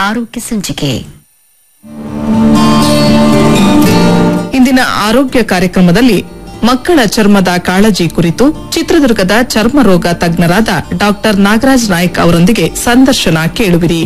ಆರೋಗ್ಯ ಸಂಚಿಕೆ ಇಂದಿನ ಆರೋಗ್ಯ ಕಾರ್ಯಕ್ರಮದಲ್ಲಿ ಮಕ್ಕಳ ಚರ್ಮದ ಕಾಳಜಿ ಕುರಿತು ಚಿತ್ರದುರ್ಗದ ಚರ್ಮ ರೋಗ ತಜ್ಞರಾದ ಡಾಕ್ಟರ್ ನಾಗರಾಜ್ ನಾಯ್ಕ್ ಅವರೊಂದಿಗೆ ಸಂದರ್ಶನ ಕೇಳುವಿರಿ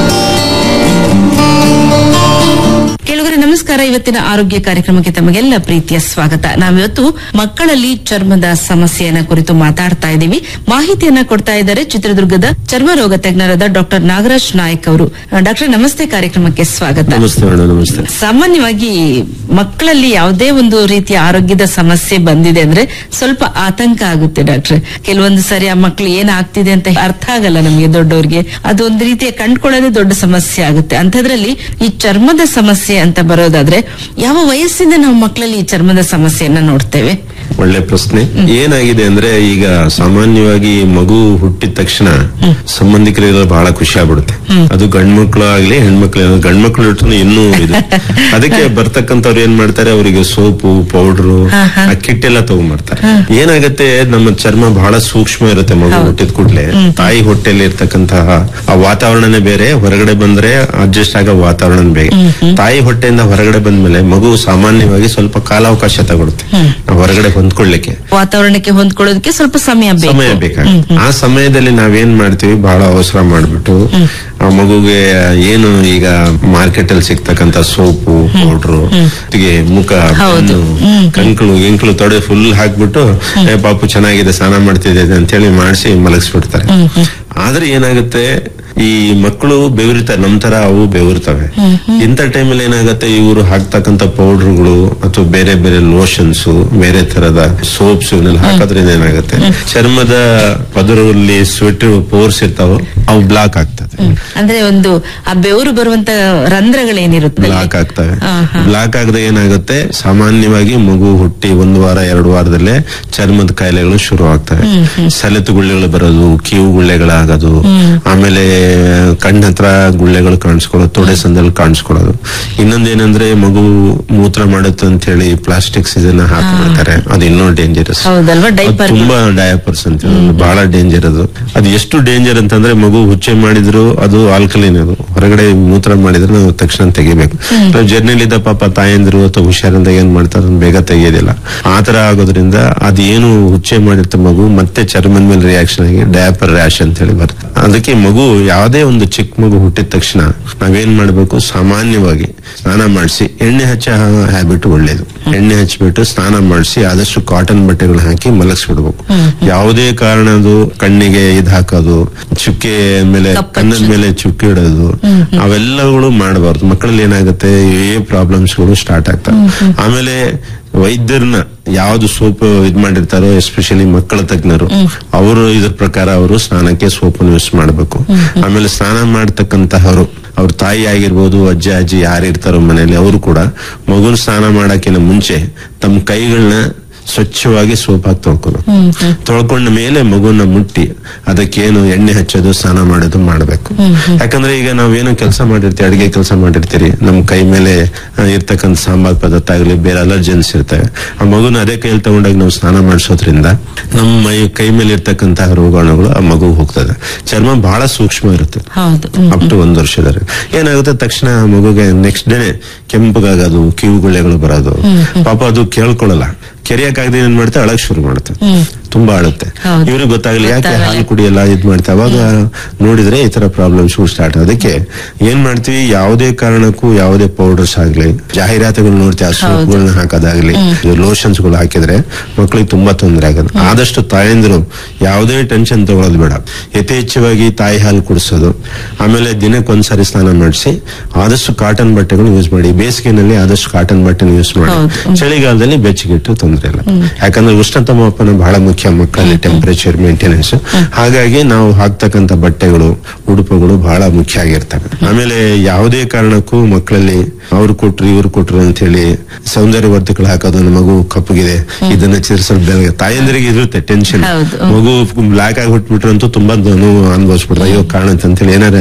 ಕೆಲವರ ನಮಸ್ಕಾರ ಇವತ್ತಿನ ಆರೋಗ್ಯ ಕಾರ್ಯಕ್ರಮಕ್ಕೆ ತಮಗೆಲ್ಲ ಪ್ರೀತಿಯ ಸ್ವಾಗತ ನಾವಿವತ್ತು ಮಕ್ಕಳಲ್ಲಿ ಚರ್ಮದ ಸಮಸ್ಯೆಯನ್ನ ಕುರಿತು ಮಾತಾಡ್ತಾ ಇದ್ದೀವಿ ಮಾಹಿತಿಯನ್ನ ಕೊಡ್ತಾ ಇದ್ದಾರೆ ಚಿತ್ರದುರ್ಗದ ಚರ್ಮ ರೋಗ ತಜ್ಞರಾದ ಡಾಕ್ಟರ್ ನಾಗರಾಜ್ ನಾಯ್ಕ್ ಅವರು ಡಾಕ್ಟರ್ ನಮಸ್ತೆ ಕಾರ್ಯಕ್ರಮಕ್ಕೆ ಸ್ವಾಗತ ನಮಸ್ತೆ ಮೇಡಮ್ ನಮಸ್ತೆ ಸಾಮಾನ್ಯವಾಗಿ ಮಕ್ಕಳಲ್ಲಿ ಯಾವುದೇ ಒಂದು ರೀತಿಯ ಆರೋಗ್ಯದ ಸಮಸ್ಯೆ ಬಂದಿದೆ ಅಂದ್ರೆ ಸ್ವಲ್ಪ ಆತಂಕ ಆಗುತ್ತೆ ಡಾಕ್ಟ್ರೆ ಕೆಲವೊಂದು ಸರಿ ಆ ಮಕ್ಳು ಏನಾಗ್ತಿದೆ ಅಂತ ಅರ್ಥ ಆಗಲ್ಲ ನಮಗೆ ದೊಡ್ಡವ್ರಿಗೆ ಅದೊಂದು ರೀತಿಯ ಕಂಡ್ಕೊಳ್ಳೋದೇ ದೊಡ್ಡ ಸಮಸ್ಯೆ ಆಗುತ್ತೆ ಅಂಥದ್ರಲ್ಲಿ ಈ ಚರ್ಮದ ಸಮಸ್ಯೆ ಅಂತ ಬರೋದಾದ್ರೆ ಯಾವ ವಯಸ್ಸಿಂದ ನಾವು ಮಕ್ಕಳಲ್ಲಿ ಈ ಚರ್ಮದ ಸಮಸ್ಯೆಯನ್ನ ನೋಡ್ತೇವೆ ಒಳ್ಳೆ ಪ್ರಶ್ನೆ ಏನಾಗಿದೆ ಅಂದ್ರೆ ಈಗ ಸಾಮಾನ್ಯವಾಗಿ ಮಗು ಹುಟ್ಟಿದ ತಕ್ಷಣ ಸಂಬಂಧಿಕರಿಗೆಲ್ಲ ಬಹಳ ಖುಷಿ ಆಗ್ಬಿಡುತ್ತೆ ಅದು ಗಂಡ್ಮಕ್ಳು ಆಗ್ಲಿ ಹೆಣ್ಮಕ್ಳು ಗಂಡ್ಮಕ್ಳು ಇಟ್ಟು ಇನ್ನೂ ಇದು ಅದಕ್ಕೆ ಬರ್ತಕ್ಕಂಥವ್ರು ಏನ್ ಮಾಡ್ತಾರೆ ಅವರಿಗೆ ಸೋಪು ಪೌಡ್ರು ಆ ಕಿಟ್ ಎಲ್ಲ ತಗೊಂಡ್ಬರ್ತಾರೆ ಏನಾಗತ್ತೆ ನಮ್ಮ ಚರ್ಮ ಬಹಳ ಸೂಕ್ಷ್ಮ ಇರುತ್ತೆ ಮಗು ಹುಟ್ಟಿದ ಕೂಡಲೇ ತಾಯಿ ಹೊಟ್ಟೆಯಲ್ಲಿ ಇರ್ತಕ್ಕಂತಹ ಆ ವಾತಾವರಣನೇ ಬೇರೆ ಹೊರಗಡೆ ಬಂದ್ರೆ ಅಡ್ಜಸ್ಟ್ ಆಗೋ ವಾತಾವರಣ ಬೇರೆ ತಾಯಿ ಹೊಟ್ಟೆಯಿಂದ ಹೊರಗಡೆ ಬಂದ್ಮೇಲೆ ಮಗು ಸಾಮಾನ್ಯವಾಗಿ ಸ್ವಲ್ಪ ಕಾಲಾವಕಾಶ ತಗೊಳುತ್ತೆ ಆ ಹೊರಗಡೆ ಹೊಂದ್ಕೊಳ್ಳಿಕ್ಕೆ ವಾತಾವರಣಕ್ಕೆ ಹೊಂದ್ಕೊಳ್ಳೋದಕ್ಕೆ ಸ್ವಲ್ಪ ಸಮಯ ಸಮಯ ಬೇಕು ಬೇಕಾಗುತ್ತೆ ಆ ಸಮಯದಲ್ಲಿ ನಾವೇನ್ ಮಾಡ್ತೀವಿ ಬಹಳ ಅವಸರ ಮಾಡ್ಬಿಟ್ಟು ಆ ಮಗುಗೆ ಏನು ಈಗ ಮಾರ್ಕೆಟ್ ಅಲ್ಲಿ ಸಿಗ್ತಕ್ಕಂತ ಸೋಪು ಪೌಡ್ರು ಜೊತೆಗೆ ಮುಖ ಹೌದು. ಬೆನ್ನು, ಕಂಕಳು ಗಿಂಕಳು ತೊಡೆ ಫುಲ್ ಹಾಕ್ಬಿಟ್ಟು ಏ ಪಾಪು ಚೆನ್ನಾಗಿದೆ ಸ್ನಾನ ಮಾಡ್ತಿದೆ ಅಂತ ಹೇಳಿ ಮಾಡಿಸಿ ಮಲಗಿಸ್ಬಿಡ್ತಾರೆ ಆದ್ರೆ ಏನಾಗುತ್ತೆ ಈ ಮಕ್ಕಳು ಬೆವರಿತಾರೆ ನಮ್ ತರ ಅವು ಬೆವರ್ತವೆ ಇಂಥ ಟೈಮಲ್ಲಿ ಏನಾಗುತ್ತೆ ಇವರು ಹಾಕ್ತಕ್ಕಂತ ಪೌಡರ್ಗಳು ಅಥವಾ ಬೇರೆ ಬೇರೆ ಲೋಷನ್ಸ್ ಬೇರೆ ತರದ ಸೋಪ್ಸ್ ಇವನ್ನೆಲ್ಲ ಹಾಕೋದ್ರಿಂದ ಏನಾಗುತ್ತೆ ಚರ್ಮದ ಪದರಲ್ಲಿ ಸ್ವೆಟ್ ಪೋರ್ಸ್ ಇರ್ತಾವ ಅವು ಬ್ಲಾಕ್ ಆಗ್ತದೆ ಅಂದ್ರೆ ಒಂದು ಆ ಬೆವರು ಬರುವಂತ ರಂಧ್ರಗಳೇನಿರುತ್ತೆ ಬ್ಲಾಕ್ ಆಗ್ತವೆ ಹಾ, ಹಾ. ಬ್ಲಾಕ್ ಆಗದೆ ಏನಾಗುತ್ತೆ ಸಾಮಾನ್ಯವಾಗಿ ಮಗು ಹುಟ್ಟಿ ಒಂದು ವಾರ ಎರಡು ವಾರದಲ್ಲೇ ಚರ್ಮದ ಕಾಯಿಲೆಗಳು ಶುರು ಆಗ್ತವೆ ಸೆಲೆತು ಗುಳ್ಳೆಗಳು ಬರೋದು ಕಿವು ಗುಳ್ಳೆಗಳಾಗೋದು ಆಮೇಲೆ ಕಣ್ಣ ಹತ್ರ ಗುಳ್ಳೆಗಳು ಕಾಣಿಸ್ಕೊಳ್ಳೋದು ತೊಡೆ ಸಂದಲ್ಲಿ ಕಾಣಿಸ್ಕೊಳ್ಳೋದು ಇನ್ನೊಂದೇನಂದ್ರೆ ಮಗು ಮೂತ್ರ ಮಾಡುತ್ತೆ ಅಂತ ಹೇಳಿ ಪ್ಲಾಸ್ಟಿಕ್ಸ್ ಇದನ್ನ ಹಾಕ್ಬಿಡ್ತಾರೆ ಅದು ಇನ್ನೂ ಡೇಂಜರಸ್ ಹೌದಲ್ವಾ ಡೈಪರ್ ತುಂಬಾ ಡಯಾಪರ್ಸ್ ಅಂತ ಹೇಳೋದು. ಬಹಳ ಡೇಂಜರ್ ಅದು ಅದು ಎಷ್ಟು ಡೇಂಜರ್ ಅಂತಂದ್ರೆ ಮಗು ಹುಚ್ಚೆ ಮಾಡಿದ್ರು ಅದು ಆಲ್ಕಲಿನ್ ಅದು ಹೊರಗಡೆ ಮೂತ್ರ ಮಾಡಿದ್ರೆ ನಾವು ತಕ್ಷಣ ತೆಗಿಬೇಕು ನಾವು ಜರ್ನಿಲಿದ್ದ ಪಾಪ ತಾಯಂದಿರು ಅಥವಾ ಹುಷಾರಿಂದ ಏನ್ ಮಾಡ್ತಾರೆ ಅದನ್ನ ಬೇಗ ತೆಗಿಯೋದಿಲ್ಲ ಆತರ ಆಗೋದ್ರಿಂದ ಅದೇನು ಹುಚ್ಚೆ ಮಾಡಿರ್ತ ಮಗು ಮತ್ತೆ ಚರ್ಮದ ಮೇಲೆ ರಿಯಾಕ್ಷನ್ ಆಗಿ ಡಯಾಪರ್ ರ್ಯಾಶ್ ಅಂತ ಹೇಳಿ ಬರುತ್ತೆ ಅದಕ್ಕೆ ಮಗು ಯಾವುದೇ ಒಂದು ಚಿಕ್ಕ ಮಗು ಹುಟ್ಟಿದ ತಕ್ಷಣ ನಾವೇನ್ ಮಾಡ್ಬೇಕು ಸಾಮಾನ್ಯವಾಗಿ ಸ್ನಾನ ಮಾಡಿಸಿ ಎಣ್ಣೆ ಹಚ್ಚ ಹ್ಯಾಬಿಟ್ ಒಳ್ಳೇದು ಎಣ್ಣೆ ಹಚ್ಬಿಟ್ಟು ಸ್ನಾನ ಮಾಡಿಸಿ ಆದಷ್ಟು ಕಾಟನ್ ಬಟ್ಟೆಗಳು ಹಾಕಿ ಮಲಗಿಸ್ಬಿಡ್ಬೇಕು ಯಾವುದೇ ಕಾರಣದು ಕಣ್ಣಿಗೆ ಇದ್ ಹಾಕೋದು ಚುಕ್ಕೆ ಮೇಲೆ ಕಣ್ಣದ ಮೇಲೆ ಚುಕ್ಕೆ ಇಡೋದು ಅವೆಲ್ಲಗಳು ಮಾಡಬಾರ್ದು ಮಕ್ಕಳಲ್ಲಿ ಏನಾಗುತ್ತೆ ಏ ಪ್ರಾಬ್ಲಮ್ಸ್ ಗಳು ಸ್ಟಾರ್ಟ್ ಆಗ್ತವೆ ಆಮೇಲೆ ವೈದ್ಯರನ್ನ ಯಾವ್ದು ಸೋಪ್ ಇದ್ ಮಾಡಿರ್ತಾರೋ ಎಸ್ಪೆಷಲಿ ಮಕ್ಕಳ ತಜ್ಞರು ಅವರು ಇದ್ರ ಪ್ರಕಾರ ಅವರು ಸ್ನಾನಕ್ಕೆ ಸೋಪನ್ನು ಯೂಸ್ ಮಾಡಬೇಕು ಆಮೇಲೆ ಸ್ನಾನ ಮಾಡ್ತಕ್ಕಂತಹವರು ಅವ್ರ ತಾಯಿ ಆಗಿರ್ಬೋದು ಅಜ್ಜ ಅಜ್ಜಿ ಯಾರು ಇರ್ತಾರೋ ಮನೆಯಲ್ಲಿ ಅವರು ಕೂಡ ಮಗುನ ಸ್ನಾನ ಮಾಡಕ್ಕಿಂತ ಮುಂಚೆ ತಮ್ಮ ಕೈಗಳನ್ನ ಸ್ವಚ್ಛವಾಗಿ ಸೋಪ್ ಹಾಕಿ ತೊಳ್ಕೊಬೇಕು ತೊಳ್ಕೊಂಡ ಮೇಲೆ ಮಗುನ ಮುಟ್ಟಿ ಅದಕ್ಕೇನು ಎಣ್ಣೆ ಹಚ್ಚೋದು ಸ್ನಾನ ಮಾಡೋದು ಮಾಡಬೇಕು ಯಾಕಂದ್ರೆ ಈಗ ನಾವೇನು ಕೆಲಸ ಮಾಡಿರ್ತೀವಿ ಅಡಿಗೆ ಕೆಲಸ ಮಾಡಿರ್ತೀರಿ ನಮ್ ಕೈ ಮೇಲೆ ಆ, ಇರ್ತಕ್ಕಂಥ ಸಾಂಬಾರ್ ಪದಾರ್ಥ ಆಗಲಿ ಬೇರೆ ಅಲರ್ಜೆನ್ಸ್ ಇರ್ತವೆ ಆ ಮಗುನ ಅದೇ ಕೈಯಲ್ಲಿ ತಗೊಂಡಾಗ ನಾವು ಸ್ನಾನ ಮಾಡಿಸೋದ್ರಿಂದ ನಮ್ಮ ಮೈ ಕೈ ಮೇಲೆ ಇರ್ತಕ್ಕಂತಹ ರೋಗಾಣುಗಳು ಆ ಮಗು ಹೋಗ್ತದೆ ಚರ್ಮ ಬಹಳ ಸೂಕ್ಷ್ಮ ಇರುತ್ತೆ ಹೌದು ಅಪ್ ಟು ಒಂದು ವರ್ಷದವರೆಗೆ ಏನಾಗುತ್ತೆ ತಕ್ಷಣ ಆ ಮಗುಗೆ ನೆಕ್ಸ್ಟ್ ಡೇನೆ ಕೆಂಪಗಾಗೋದು ಕಿವು ಗುಳ್ಳೆಗಳು ಬರೋದು ಪಾಪ ಅದು ಕೇಳ್ಕೊಳ್ಳಲ್ಲ ಕೆರೆಯಕ್ಕಾಗದೆ ಏನ್ ಮಾಡುತ್ತೆ ಅಳಕ್ ಶುರು ಮಾಡುತ್ತೆ ತುಂಬಾ ಅಳುತ್ತೆ ಹೌದು. ಇವ್ರಿಗೆ ಗೊತ್ತಾಗಲಿ ಯಾಕೆ ಗೊತ್ತಾಗಲ್ಲ. ಹಾಲು ಕುಡಿಯಲ್ಲ ಇದ್ ಮಾಡ್ತೆ ಅವಾಗ ನೋಡಿದ್ರೆ ಈ ತರ ಪ್ರಾಬ್ಲಮ್ಸ್ ಸ್ಟಾರ್ಟ್ ಅದಕ್ಕೆ ಏನ್ ಮಾಡ್ತೀವಿ ಯಾವುದೇ ಕಾರಣಕ್ಕೂ ಯಾವುದೇ ಪೌಡರ್ಸ್ ಆಗ್ಲಿ ಜಾಹೀರಾತುಗಳು ನೋಡ್ತೀವಿ ಆ ಸೋಪ್ಗಳನ್ನ ಹಾಕೋದಾಗ್ಲಿ ಲೋಷನ್ಸ್ ಗಳು ಹಾಕಿದ್ರೆ ಮಕ್ಕಳಿಗೆ ತುಂಬಾ ತೊಂದರೆ ಆಗೋದು ಆದಷ್ಟು ತಾಯಂದಿರು ಯಾವುದೇ ಟೆನ್ಷನ್ ತಗೊಳ್ಳೋದು ಬೇಡ ಯಥೇಚ್ಛವಾಗಿ ತಾಯಿ ಹಾಲು ಕುಡಿಸೋದು ಆಮೇಲೆ ದಿನಕ್ಕೊಂದ್ಸರಿ ಸ್ನಾನ ಮಾಡಿಸಿ ಆದಷ್ಟು ಕಾಟನ್ ಬಟ್ಟೆಗಳು ಯೂಸ್ ಮಾಡಿ ಬೇಸಿಗೆನಲ್ಲಿ ಆದಷ್ಟು ಕಾಟನ್ ಬಟ್ಟೆನ ಯೂಸ್ ಮಾಡಿ ಹೌದು. ಚಳಿಗಾಲದಲ್ಲಿ ಬೆಚ್ಚಗಿಟ್ಟು ತೊಂದರೆ ಇಲ್ಲ ಯಾಕಂದ್ರೆ ಉಷ್ಣತಾಮಾಪನ ಬಹಳ ಮುಖ್ಯ ಮಕ್ಕಳಲ್ಲಿ ಟೆಂಪರೇಚರ್ ಮೇಂಟೆನೆನ್ಸ್ ಹಾಗಾಗಿ ನಾವು ಹಾಕ್ತಕ್ಕಂತ ಬಟ್ಟೆಗಳು ಉಡುಪುಗಳು ಬಹಳ ಮುಖ್ಯ ಆಗಿರ್ತವೆ ಆಮೇಲೆ ಯಾವುದೇ ಕಾರಣಕ್ಕೂ ಮಕ್ಕಳಲ್ಲಿ ಅವ್ರು ಕೊಟ್ರು ಇವ್ರು ಕೊಟ್ರು ಅಂತ ಹೇಳಿ ಸೌಂದರ್ಯವರ್ಧಕಗಳು ಹಾಕೋದು ನನ್ನ ಮಗು ಕಪ್ಪಗಿದೆ ಇದನ್ನ ಚಿರ್ಸಲ್ ಬೆಳಗ್ಗೆ ತಾಯಂದಿರಿಗೆ ಇರುತ್ತೆ ಟೆನ್ಷನ್ ಹೌದು. ಮಗು ಬ್ಲಾಕ್ ಆಗಿ ಹುಟ್ಬಿಟ್ರಂತೂ ತುಂಬಾ ನೋವು ಅನುಭವಿಸ್ಬಿಡ್ತಾರೆ ಅಯ್ಯೋ ಕಾರಣಂತ ಅಂತ ಹೇಳಿ ಏನಾರೆ